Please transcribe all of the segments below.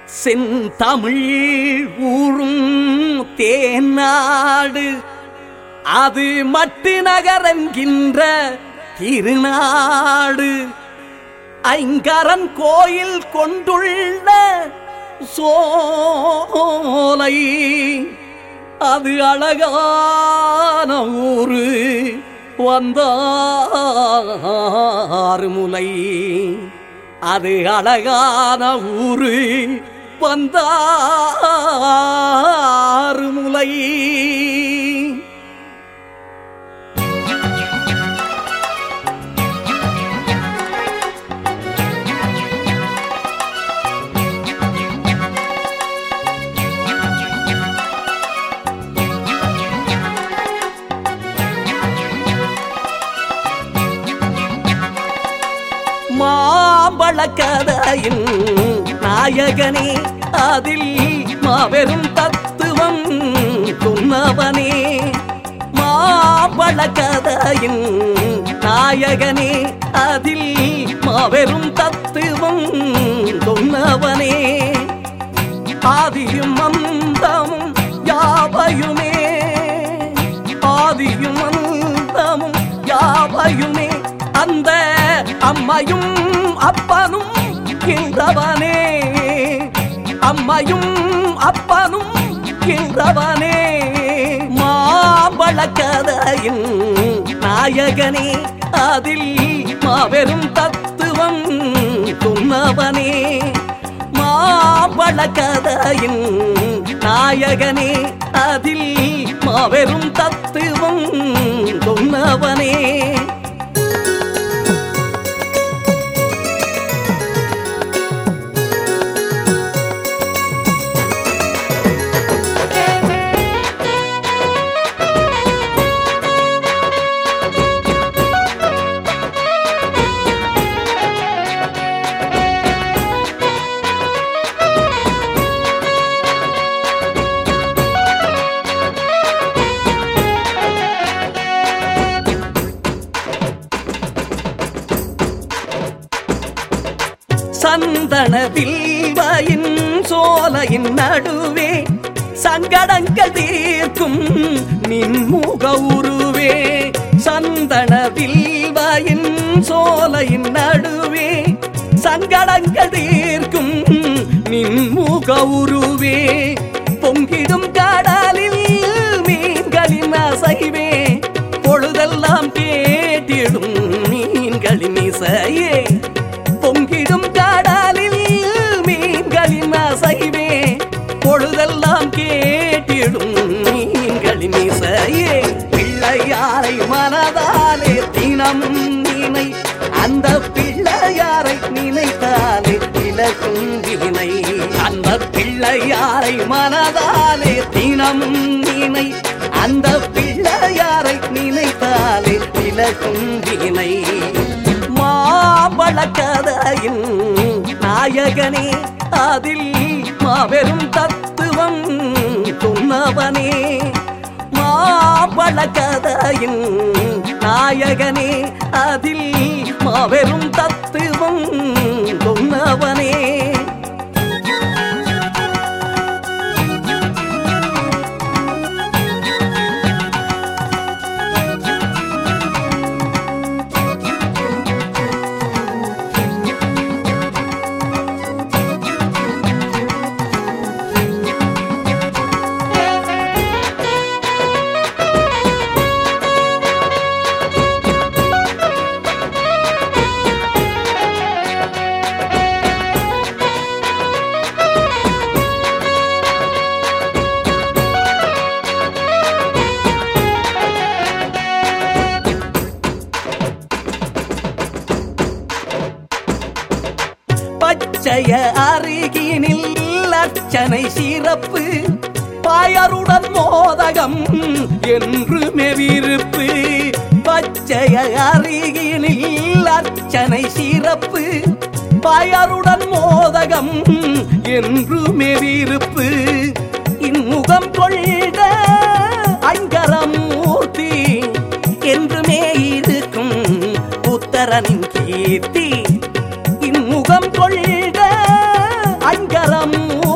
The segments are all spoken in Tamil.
செந்தமிழ் ஊரும் தேநாடு அது மட்டு நகரன்கின்ற திருநாடு ஐங்கரன் கோயில் கொண்டுள்ள சோலை அது அழகான ஊரு வந்தாறு முலை அது அழகான ஊரு வந்தாறு முலை மாம்பழக்கதையின் நாயகனே அதில் மாபெரும் தத்துவம் சொன்னவனே மாம்பழக்கதையின் நாயகனே அதில் மாபெரும் தத்துவம் சொன்னவனே ஆதியும் அந்தமும் யாவையுமே ஆதியும் அந்தமும் யாவையுமே அந்த அம்மையும் அப்பனும் என்றவனே அம்மையும் அப்பனும் என்றவனே மாம்பழக்கதையின் நாயகனே அதில் மாபெரும் தத்துவம் சொன்னவனே மாம்பழக்கதையின் நாயகனே அதில் மாபெரும் தத்துவம் சொன்னவனே சந்தன வில்வையின் சோலையின் நடுவே சங்கடங்கள் தீர்க்கும் நின்முக உருவே சந்தன வில்வையின் சோலையின் நடுவே சங்கடங்கள் தீர்க்கும் நின்முக உருவே பொங்கிடும் கடலில் மீன்களின் அசைவே பொழுதெல்லாம் கேட்டிடும் மீன்களின் இசையே பொங்கிடும் கடலில் மீன்களின் அசைவே பொழுதெல்லாம் கேட்டிடும் மீன்களின் இசையே பிள்ளையாரை மனதாலே தினமும் நினை அந்த பிள்ளையாரை நினைத்தாலே விலகும் வினை அந்த பிள்ளையாரை மனதாலே தினமும் நினை அந்த பிள்ளையாரை நினைத்தாலே விலகும் வினை மாம்பழக்கதையின் நாயகனே அதில் மாபெரும் தத்துவம் சொன்னவனே மாம்பழக்கதையின் நாயகனே அதில் மாபெரும் தத்துவம் சொன்னவனே பச்சைய அருகினில் அர்ச்சனை சிறப்பு பாயருடன் மோதகம் என்று மெவிருப்பு பச்சைய அருகினில் அர்ச்சனை சிறப்பு பாயருடன் மோதகம் என்று மெவிருப்பு இன்முகம் கொள்க அங்கரமூர்த்தி என்றுமே இருக்கும் புத்தரனின் கீர்த்தி இன்முகம் கொள்க அங்கரம்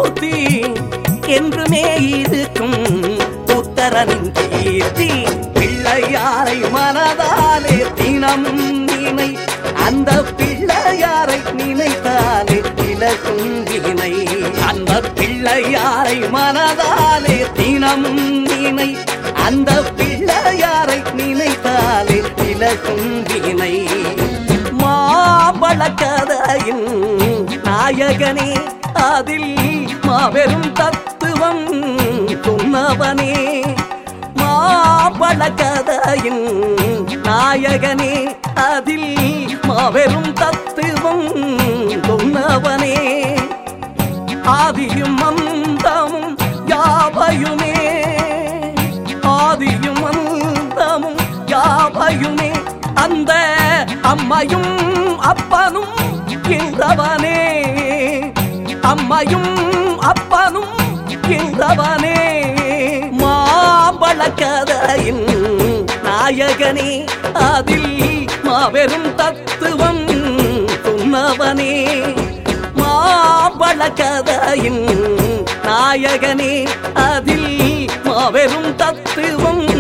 பிள்ளையாரை மனதாலே தினமும் நினை அந்த பிள்ளையாரை நினைத்தாலே விலகும் வினை அந்த பிள்ளையாரை மனதாலே தினமும் நினை அந்த பிள்ளையாரை நினைத்தாலே விலகும் வினை மாம்பழ கதையின் நாயகனே அதில் மாபெரும் தத்துவம் சொன்னவனே மாம்பழ கதையின் நாயகனே அதில் மாபெரும் தத்துவம் சொன்னவனே ஆதியும் அந்தமும் யாவையுமே ஆதியும் அந்தமும் யாவையுமே அந்த அம்மையும் அப்பனும் என்றவனே அம்மையும் அப்பனும் என்றவனே மாம்பழ கதையின் நாயகனே அதில் மாபெரும் தத்துவம் சொன்னவனே மாம்பழ கதையின் நாயகனே அதில் மாபெரும் தத்துவம்